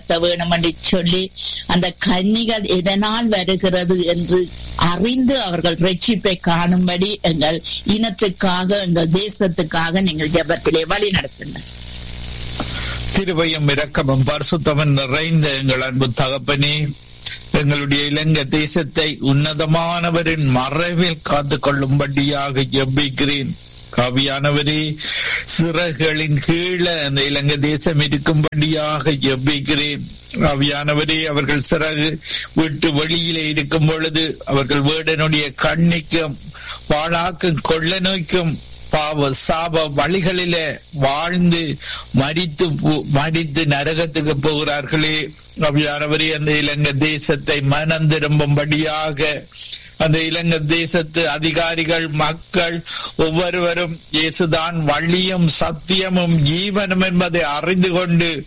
நடத்த வேணும் என்று சொல்லி அந்த கன்னிகள் எதனால் வருகிறது என்று அறிந்து அவர்கள் ரட்சிப்பை காணும்படி எங்கள் இனத்துக்காக எங்கள் தேசத்துக்காக நீங்கள் ஜெபத்திலே வழி நடத்துங்கள் கிருபையும் இரக்கமும் பரிசுத்தமும் நிறைந்த எங்கள் அன்பு தகப்பனே எங்களுடைய இலங்கை தேசத்தை உன்னதமானவரின் மறைவில் காத்து கொள்ளும்படியாக ஜெபிக்கிறேன் காவியானவரே சிறகுகளின் கீழே அந்த இலங்கை தேசம் இருக்கும்படியாக ஜெபிக்கிறேன் காவியானவரே அவர்கள் சிறகு விட்டு வெளியிலே இருக்கும் பொழுது அவர்கள் வேடனுடைய கண்ணிக்கும் வாழாக்கும் கொள்ள நோய்க்கும் பாவ சாப வழிகளிலே வாழ்ந்து மடித்து போ- மடித்து நரகத்துக்கு போகிறார்களே அவ்வியானவரே அந்த இலங்கை தேசத்தை மனம் திரும்பும்படியாக அந்த இலங்கை தேசத்து அதிகாரிகள் மக்கள் ஒவ்வொருவரும் இயேசுதான் வழியும் சத்தியமும் ஜீவனும் என்பதை அறிந்து கொண்டு